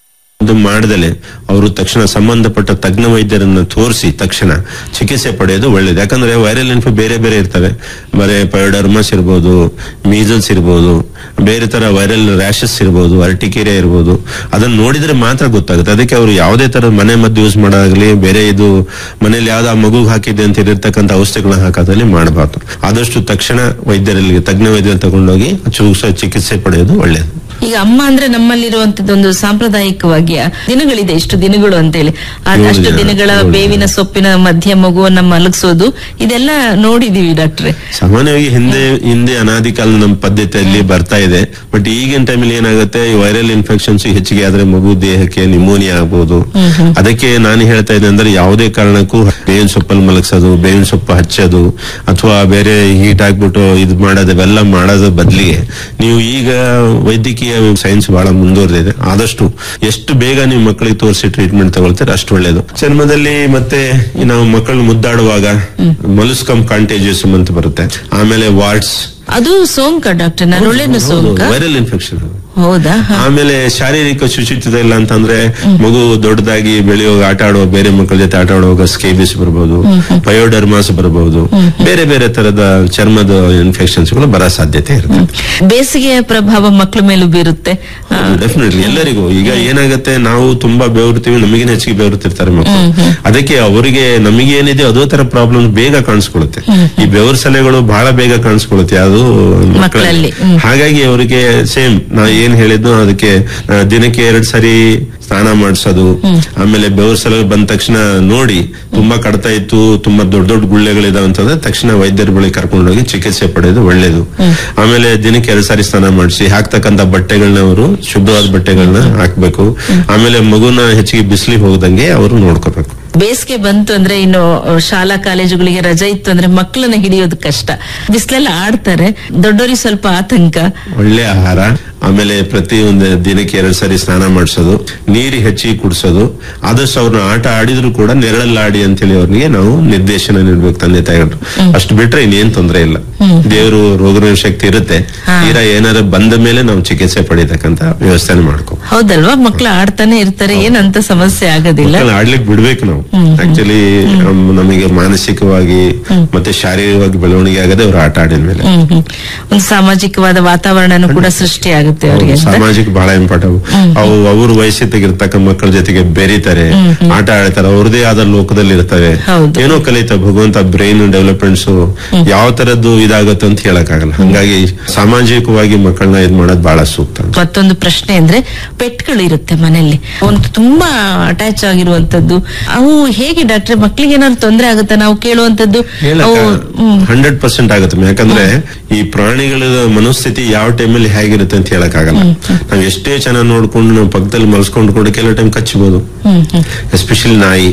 ಇದು ಮಾಡದಲೆ ಅವರು ತಕ್ಷಣ ಸಂಬಂಧಪಟ್ಟ ತಜ್ಞ ವೈದ್ಯರನ್ನ ತೋರಿಸಿ ತಕ್ಷಣ ಚಿಕಿತ್ಸೆ ಪಡೆಯೋದು ಒಳ್ಳೇದು ಯಾಕಂದ್ರೆ ವೈರಲ್ ಇನ್ಫೆ ಬೇರೆ ಬೇರೆ ಇರ್ತವೆ ಬರೇ ಪಯೋಡರ್ಮಸ್ ಇರ್ಬೋದು ಮೀಸಲ್ಸ್ ಇರ್ಬೋದು ಬೇರೆ ತರ ವೈರಲ್ ರ್ಯಾಶಸ್ ಇರ್ಬೋದು ಅರ್ಟಿಕೇರಿಯಾ ಇರ್ಬೋದು ಅದನ್ನ ನೋಡಿದ್ರೆ ಮಾತ್ರ ಗೊತ್ತಾಗುತ್ತೆ ಅದಕ್ಕೆ ಅವರು ಯಾವುದೇ ತರ ಮನೆ ಮದ್ದು ಯೂಸ್ ಮಾಡೋದಾಗ್ಲಿ ಬೇರೆ ಇದು ಮನೇಲಿ ಯಾವ್ದು ಆ ಮಗುಗೆ ಹಾಕಿದೆ ಅಂತ ಇರತಕ್ಕಂತ ಔಷಧಿಗಳನ್ನ ಹಾಕೋದ್ರಲ್ಲಿ ಮಾಡಬಾರ್ದು ಆದಷ್ಟು ತಕ್ಷಣ ವೈದ್ಯರಲ್ಲಿ ತಜ್ಞ ವೈದ್ಯರ ತಗೊಂಡೋಗಿ ಚಿಕಿತ್ಸೆ ಚಿಕಿತ್ಸೆ ಪಡೆಯೋದು ಒಳ್ಳೆಯದು ಈಗ ಅಮ್ಮ ಅಂದ್ರೆ ನಮ್ಮಲ್ಲಿರುವಂತದ್ದೊಂದು ಸಾಂಪ್ರದಾಯಿಕವಾಗಿ ದಿನಗಳಿದೆ ಇಷ್ಟು ದಿನಗಳು ಅಂತೇಳಿ ಆ- ಏಳು ಅಷ್ಟು ದಿನ, ದಿನಗಳ ಏಳು ದಿನ. ಬೇವಿನ ಸೊಪ್ಪಿನ ಮಧ್ಯ ಮಗುವನ್ನ ಮಲಗಿಸೋದು ಇದೆಲ್ಲ ನೋಡಿದೀವಿ ಡಾಕ್ಟ್ರೆ ಸಾಮಾನ್ಯವಾಗಿ ಹಿಂದೆ ಹಿಂದೆ ಅನಾದಿ ಕಾಲ ನಮ್ಮ ಪದ್ಧತಿಯಲ್ಲಿ ಬರ್ತಾ ಇದೆ ಬಟ್ ಈಗಿನ ಟೈಮಲ್ಲಿ ಏನಾಗುತ್ತೆ ಈ ವೈರಲ್ ಇನ್ಫೆಕ್ಷನ್ಸ್ ಹೆಚ್ಚಿಗೆ ಆದ್ರೆ ಮಗು ದೇಹಕ್ಕೆ ನಿಮೋನಿಯಾ ಆಗ್ಬೋದು ಅದಕ್ಕೆ ನಾನು ಹೇಳ್ತಾ ಇದ್ದೆ ಅಂದ್ರೆ ಯಾವುದೇ ಕಾರಣಕ್ಕೂ ಬೇವಿನ ಸೊಪ್ಪಲ್ಲಿ ಮಲಗಿಸೋದು ಬೇವಿನ ಸೊಪ್ಪು ಹಚ್ಚೋದು ಅಥವಾ ಬೇರೆ ಹೀಟ್ ಆಗ್ಬಿಟ್ಟು ಇದು ಮಾಡೋದು ಇವೆಲ್ಲ ಮಾಡೋದ್ರ ಬದಲಿಗೆ ನೀವು ಈಗ ವೈದ್ಯಕೀಯ ಸೈನ್ಸ್ ಬಹಳ ಮುಂದುವರೆದಿದೆ ಆದಷ್ಟು ಎಷ್ಟು ಬೇಗ ನೀವು ಮಕ್ಕಳಿಗೆ ತೋರಿಸಿ ಟ್ರೀಟ್ಮೆಂಟ್ ತಗೊಳ್ತಾರೆ ಅಷ್ಟು ಒಳ್ಳೇದು ಜನ್ಮದಲ್ಲಿ ಮತ್ತೆ ಈ ನಾವು ಮಕ್ಕಳು ಮುದ್ದಾಡುವಾಗ ಮೊಲಸ್ಕಮ್ ಕಾಂಟೇಜಿಯಸ್ ಅಂತ ಬರುತ್ತೆ ಆಮೇಲೆ ವಾರ್ಡ್ಸ್ ಅದು ಸೋಂಕ ಡಾಕ್ಟರ್ ನರೊಳ್ಳೆನ ಸೋಂಕ ವೈರಲ್ ಇನ್ಫೆಕ್ಷನ್ ಹೌದಾ ಹ. ಆಮೇಲೆ ಶಾರೀರಿಕ ಶುಚಿತ್ವ ಇಲ್ಲ ಅಂತಂದ್ರೆ ಮಗು ದೊಡ್ಡದಾಗಿ ಬೆಳೆಯುವಾಗ ಆಟ ಆಡುವ ಬೇರೆ ಮಕ್ಕಳ ಜೊತೆ ಆಟ ಆಡುವಾಗ ಸ್ಕೇಬಿಸ್ ಬರ್ಬೋದು ಬಯೋಡರ್ಮಾಸ್ ಬರ್ಬೋದು ಬೇರೆ ಬೇರೆ ತರದ ಚರ್ಮದ ಇನ್ಫೆಕ್ಷನ್ಸ್ ಗಳು ಬರೋ ಸಾಧ್ಯತೆ ಇರುತ್ತೆ ಬೇಸಿಗೆಯ ಪ್ರಭಾವ ಮಕ್ಕಳ ಮೇಲೂ ಬೀರುತ್ತೆ ಆ, ಡೆಫಿನೆಟ್ಲಿ ಎಲ್ಲರಿಗೂ ಈಗ ಏನಾಗುತ್ತೆ ನಾವು ತುಂಬಾ ಬೆವರ್ತೀವಿ ನಮಗಿನ ಹೆಚ್ಚಿಗೆ ಬೆವರುತ್ತಿರ್ತಾರೆ ಮಕ್ಕಳು ಅದಕ್ಕೆ ಅವರಿಗೆ ನಮಗೆ ಏನಿದೆ ಅದೇ ತರ ಪ್ರಾಬ್ಲಮ್ ಬೇಗ ಕಾಣಿಸ್ಕೊಳ್ಳುತ್ತೆ ಈ ಬೆವರು ಸಲೆಗಳು ಬಹಳ ಬೇಗ ಕಾಣಿಸ್ಕೊಳ್ಳುತ್ತೆ ಅದು ಮಕ್ಕಳಲ್ಲಿ, ಮಕ್ಕಳಲ್ಲಿ ಹ್ಮ್. ಹಾಗಾಗಿ ಅವರಿಗೆ ಸೇಮ್ ನಾ ಏನ್ ಹೇಳಿದ್ನು ಅದಕ್ಕೆ ಆ, ದಿನಕ್ಕೆ ಎರಡ್ ಸರಿ ಸ್ನಾನ ಮಾಡಿಸೋದು ಆಮೇಲೆ ಬೆವರು ಸಲ ಬಂದ ತಕ್ಷಣ ನೋಡಿ ತುಂಬಾ ಕಡ್ತಾ ಇತ್ತು ತುಂಬಾ ದೊಡ್ಡ ದೊಡ್ಡ ಗುಳ್ಳೆಗಳಿದಾವೆ ಅಂತಂದ್ರೆ ತಕ್ಷಣ ವೈದ್ಯರ ಬಳಿ ಕರ್ಕೊಂಡೋಗಿ ಚಿಕಿತ್ಸೆ ಪಡೆಯೋದು ಒಳ್ಳೇದು ಆಮೇಲೆ ದಿನಕ್ಕೆ ಎರಡು ಸಾರಿ ಸ್ನಾನ ಮಾಡಿಸಿ ಹಾಕ್ತಕ್ಕಂತ ಬಟ್ಟೆಗಳನ್ನ ಅವರು ಶುದ್ಧವಾದ ಬಟ್ಟೆಗಳನ್ನ ಹಾಕ್ಬೇಕು ಆಮೇಲೆ ಮಗುನ ಹೆಚ್ಚಿಗೆ ಬಿಸಿಲಿಗೆ ಹೋಗದಂಗೆ ಅವರು ನೋಡ್ಕೋಬೇಕು ಬೇಸಿಗೆ ಬಂತು ಅಂದ್ರೆ ಇನ್ನು ಶಾಲಾ ಕಾಲೇಜುಗಳಿಗೆ ರಜೆ ಇತ್ತು ಅಂದ್ರೆ ಮಕ್ಕಳನ್ನ ಹಿಡಿಯೋದು ಕಷ್ಟ ಬಿಸಿಲೆಲ್ಲ ಆಡ್ತಾರೆ ದೊಡ್ಡವರಿಗೆ ಸ್ವಲ್ಪ ಆತಂಕ ಒಳ್ಳೆ ಆಹಾರ ಆಮೇಲೆ ಪ್ರತಿ ಒಂದು ದಿನಕ್ಕೆ ಎರಡು ಸರಿ ಸ್ನಾನ ಮಾಡಿಸೋದು ನೀರು ಹೆಚ್ಚಿಗೆ ಕುಡಿಸೋದು ಆದಷ್ಟು ಅವ್ರನ್ನ ಆಟ ಆಡಿದ್ರು ಕೂಡ ನೆರಳಲ್ಲಿ ಆಡಿ ಅಂತೇಳಿ ಅವ್ರಿಗೆ ನಾವು ನಿರ್ದೇಶನ ನೀಡ್ಬೇಕು ತಂದೆ ತಾಯಿಗಳು ಅಷ್ಟು ಬಿಟ್ರೆ ಇನ್ನೇನ್ ತೊಂದರೆ ಇಲ್ಲ ದೇವರು ರೋಗ ಶಕ್ತಿ ಇರುತ್ತೆ ತೀರಾ ಏನಾದ್ರು ಬಂದ ಮೇಲೆ ನಾವು ಚಿಕಿತ್ಸೆ ಪಡಿತಕ್ಕಂತ ವ್ಯವಸ್ಥೆ ಮಾಡ್ಕೋ ಹೌದಲ್ವಾ ಮಕ್ಕಳು ಆಡ್ತಾನೆ ಇರ್ತಾರೆ ಏನಂತ ಸಮಸ್ಯೆ ಆಗೋದಿಲ್ಲ ಮಕ್ಕಳನ್ನ ಆಡ್ಲಿಕ್ಕೆ ಬಿಡ್ಬೇಕು ನಾವು ಆಕ್ಚುಲಿ ನಮಗೆ ಮಾನಸಿಕವಾಗಿ ಮತ್ತೆ ಶಾರೀರಿಕವಾಗಿ ಬೆಳವಣಿಗೆ ಆಗದೆ ಅವ್ರು ಆಟ ಆಡಿದ ಮೇಲೆ ಹ್ಮ್ ಹ್ಮ್ ಒಂದು ಸಾಮಾಜಿಕವಾದ ವಾತಾವರಣನೂ ಕೂಡ ಸೃಷ್ಟಿ ಆಗುತ್ತೆ ಅವರಿಗೆ ಅಂತ ಸಾಮಾಜಿಕ ಬಹಳ ಇಂಪಾರ್ಟೆಂಟ್ ಅವು ಅವ್ರ ವಯಸ್ಸಿಗೆ ಮಕ್ಕಳ ಜೊತೆಗೆ ಬೆರೀತಾರೆ ಆಟ ಆಡ್ತಾರೆ ಅವ್ರದೇ ಆದ ಲೋಕದಲ್ಲಿ ಇರ್ತವೆ ಹೌದು. ಏನೋ ಕಲಿತ ಭಗವಂತ ಬ್ರೈನ್ ಡೆವಲಪ್ಮೆಂಟ್ಸ್ ಯಾವ ತರದ್ದು ಇದಾಗುತ್ತೆ ಅಂತ ಹೇಳಕ್ಕಾಗಲ್ಲ ಹಂಗಾಗಿ ಸಾಮಾಜಿಕವಾಗಿ ಮಕ್ಕಳನ್ನ ಇದ್ ಮಾಡೋದು ಬಹಳ ಸೂಕ್ತ ಮತ್ತೊಂದು ಪ್ರಶ್ನೆ ಅಂದ್ರೆ ಪೆಟ್ಗಳು ಇರುತ್ತೆ ಮನೆಯಲ್ಲಿ ಒಂದು ತುಂಬಾ ಅಟ್ಯಾಚ್ ಆಗಿರುವಂತದ್ದು ಅವು ಹೇಗೆ ಡಾಕ್ಟ್ರೆ ಮಕ್ಳಿಗೆ ಏನಾದ್ರು ತೊಂದರೆ ಆಗುತ್ತಾ ನಾವು ಕೇಳುವಂತದ್ದು ಅವು ಹ್ಮ್ ಹಂಡ್ರೆಡ್ ಪರ್ಸೆಂಟ್ ಆಗುತ್ತೆ ಮ್ಯಾಮ್. ಯಾಕಂದ್ರೆ ಈ ಪ್ರಾಣಿಗಳ ಮನಸ್ಥಿತಿ ಯಾವ ಟೈಮಲ್ಲಿ ಹೇಗಿರುತ್ತೆ ಅಂತ ಹೇಳಕ್ಕಾಗಲ್ಲ ನಾವ್ ಎಷ್ಟೇ ಚೆನ್ನಾಗಿ ನೋಡ್ಕೊಂಡು ನಾವು ಪಕ್ಕದಲ್ಲಿ ಮಲ್ಸ್ಕೊಂಡು ಕೂಡ ಕೆಲವು ಟೈಮ್ ಕಚ್ಚಬಹುದು ಹ್ಮ್ ಹ್ಮ್ ಎಸ್ಪೆಷಲಿ ನಾಯಿ